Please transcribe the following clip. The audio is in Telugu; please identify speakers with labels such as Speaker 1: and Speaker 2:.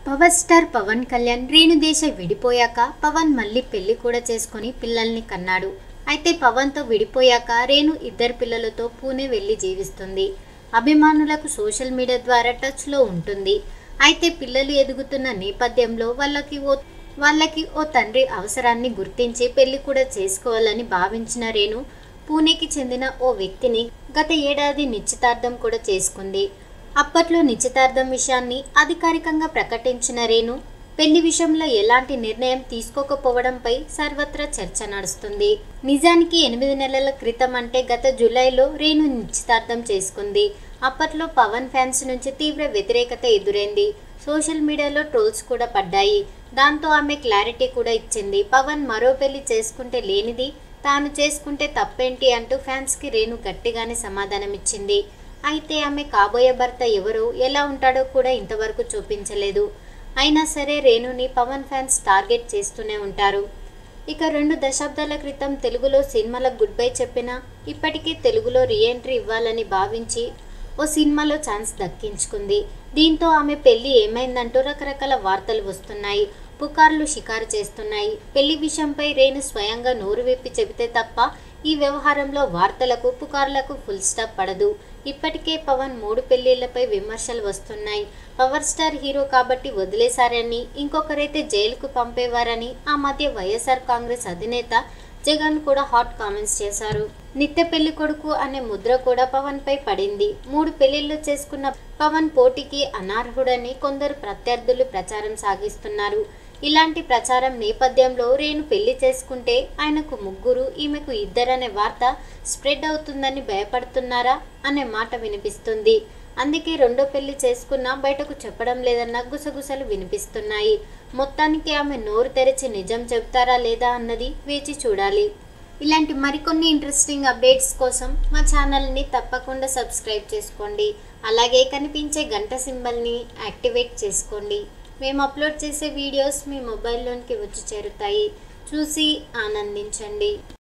Speaker 1: పవర్ స్టార్ పవన్ కళ్యాణ్ రేణుదేశ విడిపోయాక పవన్ మళ్ళీ పెళ్లి కూడా చేసుకొని పిల్లల్ని కన్నాడు అయితే పవన్తో విడిపోయాక రేణు ఇద్దరు పిల్లలతో పూణే వెళ్ళి జీవిస్తుంది అభిమానులకు సోషల్ మీడియా ద్వారా టచ్లో ఉంటుంది అయితే పిల్లలు ఎదుగుతున్న నేపథ్యంలో వాళ్ళకి ఓ వాళ్ళకి ఓ తండ్రి అవసరాన్ని గుర్తించి పెళ్లి కూడా చేసుకోవాలని భావించిన రేణు పూణేకి చెందిన ఓ వ్యక్తిని గత ఏడాది నిశ్చితార్థం కూడా చేసుకుంది అప్పట్లో నిశ్చితార్థం విషయాన్ని అధికారికంగా ప్రకటించిన రేణు పెళ్లి విషయంలో ఎలాంటి నిర్ణయం తీసుకోకపోవడంపై సర్వత్రా చర్చ నడుస్తుంది నిజానికి ఎనిమిది నెలల క్రితం అంటే గత జూలైలో రేణు నిశ్చితార్థం చేసుకుంది అప్పట్లో పవన్ ఫ్యాన్స్ నుంచి తీవ్ర వ్యతిరేకత ఎదురైంది సోషల్ మీడియాలో ట్రోల్స్ కూడా పడ్డాయి దాంతో ఆమె క్లారిటీ కూడా ఇచ్చింది పవన్ మరో పెళ్లి చేసుకుంటే లేనిది తాను చేసుకుంటే తప్పేంటి అంటూ ఫ్యాన్స్కి రేణు గట్టిగానే సమాధానమిచ్చింది అయితే ఆమె కాబోయే భర్త ఎవరో ఎలా ఉంటాడో కూడా ఇంతవరకు చూపించలేదు అయినా సరే రేణుని పవన్ ఫ్యాన్స్ టార్గెట్ చేస్తూనే ఉంటారు ఇక రెండు దశాబ్దాల క్రితం తెలుగులో సినిమాలకు గుడ్ బై చెప్పినా ఇప్పటికీ తెలుగులో రీఎంట్రీ ఇవ్వాలని భావించి ఓ సినిమాలో ఛాన్స్ దక్కించుకుంది దీంతో ఆమె పెళ్లి ఏమైందంటూ రకరకాల వార్తలు వస్తున్నాయి పుకార్లు షికారు చేస్తున్నాయి పెళ్లి విషయంపై రేణు స్వయంగా నోరు విప్పి చెబితే తప్ప ఈ వ్యవహారంలో వార్తలకు పుకార్లకు ఫుల్ స్టాప్ పడదు ఇప్పటికే పవన్ మూడు పెళ్లిళ్లపై విమర్శలు వస్తున్నాయి పవర్ స్టార్ హీరో కాబట్టి వదిలేశారని ఇంకొకరైతే జైలుకు పంపేవారని ఆ మధ్య వైఎస్ఆర్ కాంగ్రెస్ అధినేత జగన్ కూడా హాట్ కామెంట్స్ చేశారు నిత్య పెళ్లి కొడుకు అనే ముద్ర కూడా పవన్ పై పడింది మూడు పెళ్లిళ్లు చేసుకున్న పవన్ పోటీకి అనర్హుడని కొందరు ప్రత్యర్థులు ప్రచారం సాగిస్తున్నారు ఇలాంటి ప్రచారం నేపథ్యంలో రేణు పెళ్లి చేసుకుంటే ఆయనకు ముగ్గురు ఈమెకు ఇద్దరనే వార్త స్ప్రెడ్ అవుతుందని భయపడుతున్నారా అనే మాట వినిపిస్తుంది అందుకే రెండో పెళ్లి చేసుకున్నా బయటకు చెప్పడం లేదన్న గుసగుసలు వినిపిస్తున్నాయి మొత్తానికి ఆమె నోరు తెరిచి నిజం చెబుతారా లేదా అన్నది వేచి చూడాలి ఇలాంటి మరికొన్ని ఇంట్రెస్టింగ్ అప్డేట్స్ కోసం మా ఛానల్ని తప్పకుండా సబ్స్క్రైబ్ చేసుకోండి అలాగే కనిపించే గంట సింబల్ని యాక్టివేట్ చేసుకోండి మేము అప్లోడ్ చేసే వీడియోస్ మీ మొబైల్లోనికి వచ్చి చేరుతాయి చూసి ఆనందించండి